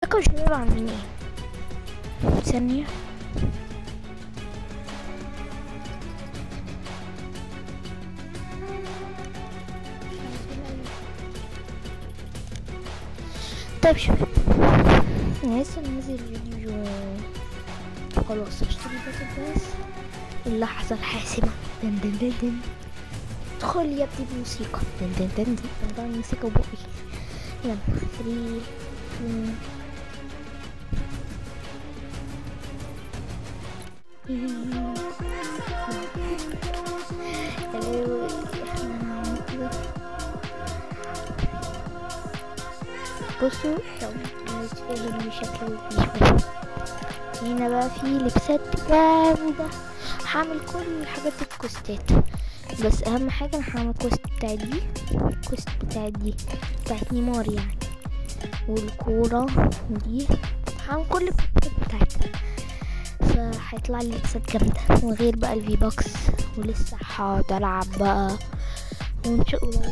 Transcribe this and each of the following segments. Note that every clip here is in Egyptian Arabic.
ازيكم يا شباب عاملين ايه ثانية طيب شباب انا لسه منزل فيديو خلاص اشتري بس بس اللحظة الحاسمة دن دن دن دن ادخل يا ابني بموسيقى دن دن دن دن انا بعمل موسيقى بقي يلا 3 2 Hello, بصوا لو نتفهم بشكل كبير هنا بقى في لبسات جامدة هعمل كل الحاجات الكوستات بس اهم حاجة انا هعمل كوست بتاع دي كوست بتاع دي بتاعت نيمار يعني والكورة ودي هعمل كل الكوستات بتاعتها فهيطلع لي لبسات جامدة وغير بقى الفي بوكس ولسه هقعد العب بقى وان شاء الله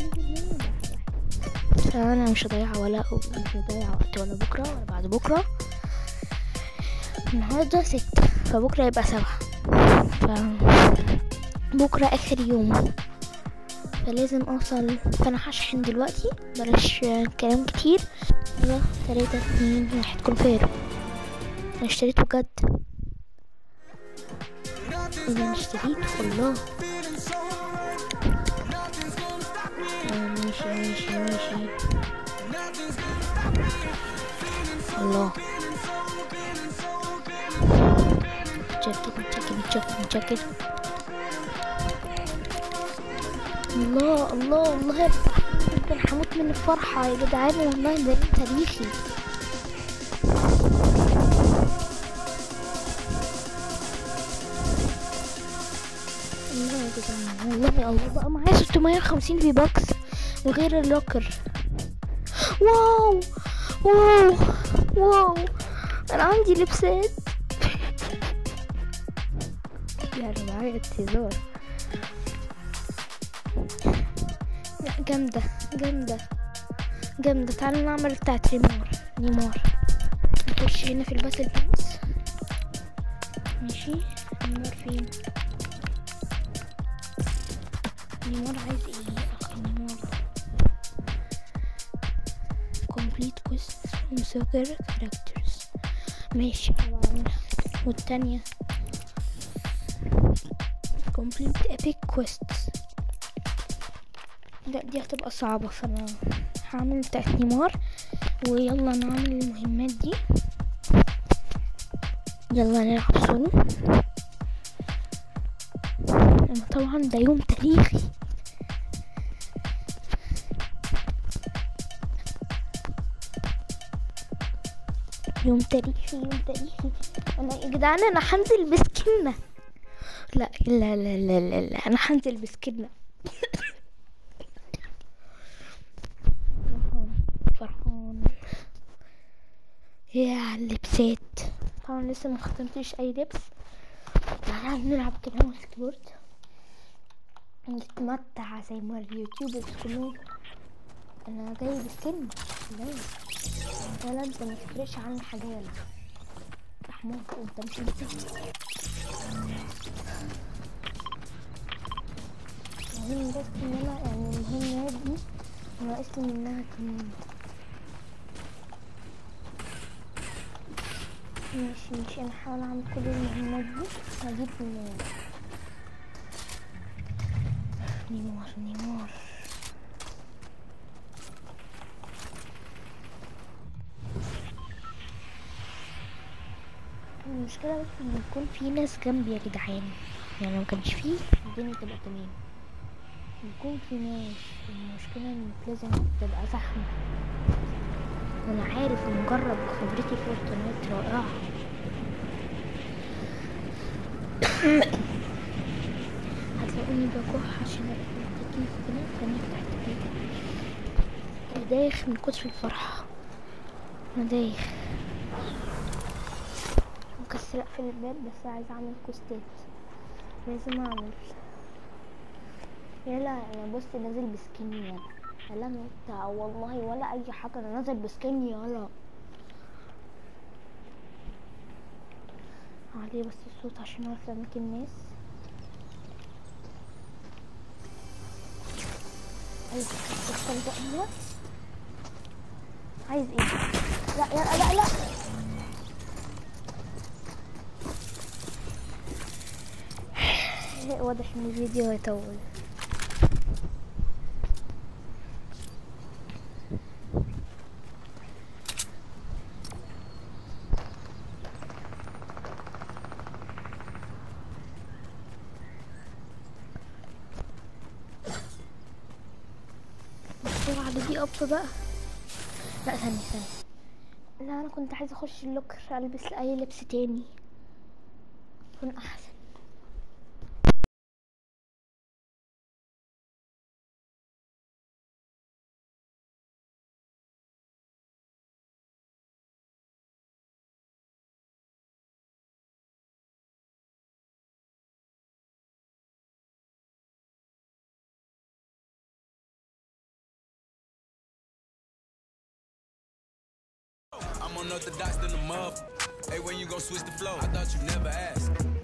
فانا مش هضيع ولا مش هضيع وقت ولا بكرة ولا بعد بكرة النهاردة ستة فبكرة يبقى سبعة ف بكرة آخر يوم فلازم أوصل فأنا هشحن دلوقتي بلاش كلام كتير يلا تلاتة اتنين واحد كل فارغ أنا اشتريته بجد إذا أنا اشتريته الله آه، ماشي ماشي ماشي الله جاكيت جاكيت جاكيت جاكيت الله الله الله يا جدعان هموت من الفرحة يا جدعان والله ده يوم تاريخي الله يا جدعان والله يا الله بقى معايا 650 في بوكس وغير اللوكر واو واو واو انا عندي لبسات يعني معايا هزار لا جامدة جامدة جامدة تعالوا نعمل بتاعت نيمار نيمار نخش هنا في الباتل بانس ماشي نيمار فين نيمار عايز ايه اخي نيمار كومبليت كويست وسوكر كاركترز ماشي طبعا والتانية كومبليت ايبك كويستس لا دي هتبقى صعبة فانا هعمل بتاعت نيمار ويلا نعمل المهمات دي يلا نلعب سولو أما طبعا ده يوم تاريخي يوم تاريخي يوم تاريخي انا يا جدعان انا هنزل بسكنة لا لا لا لا لا, لا. انا هنزل بسكنة فرحان فرحان يا اللبسات طبعا لسه ما ختمتش اي لبس تعالى نلعب كده سكيبورد نتمتع زي ما اليوتيوبرز كلهم انا جاي بسكن لا لا انت ما تفرقش عني حاجه يلا محمود انت مش انت المهم بس ان انا يعني المهمات دي ناقص لي منها كمان ماشي ماشي انا هحاول اعمل كل المهمات دي هجيب نيمار نيمار نيمار المشكلة بس ان يكون في ناس جنبي يا جدعان يعني لو مكانش فيه الدنيا تبقى تمام يكون في ناس المشكلة ان لازم تبقى زحمة وانا عارف ومجرب خبرتي في الانترنت رائعة هتلاقوني بكح عشان التكييف كده فنفتح التكييف أنا دايخ من كتر الفرحة انا دايخ مكسرة اقفل الباب بس عايزة اعمل كوستات لازم اعمل يلا انا بص نازل بسكيني يلا يلا نقطع والله ولا اي حاجة انا نازل بسكيني يلا لي بس الصوت عشان اعرف اماكن الناس ايوه دخل بقى هنا. عايز ايه لا لا لا لا واضح ان الفيديو هيطول بسرعة ده دي اب بقى لا ثانية ثانية لا انا كنت عايزة اخش اللوكر البس اي لبس تاني يكون احسن I'm unorthodox than the mother. Hey, when you gon' switch the flow? I thought you never asked.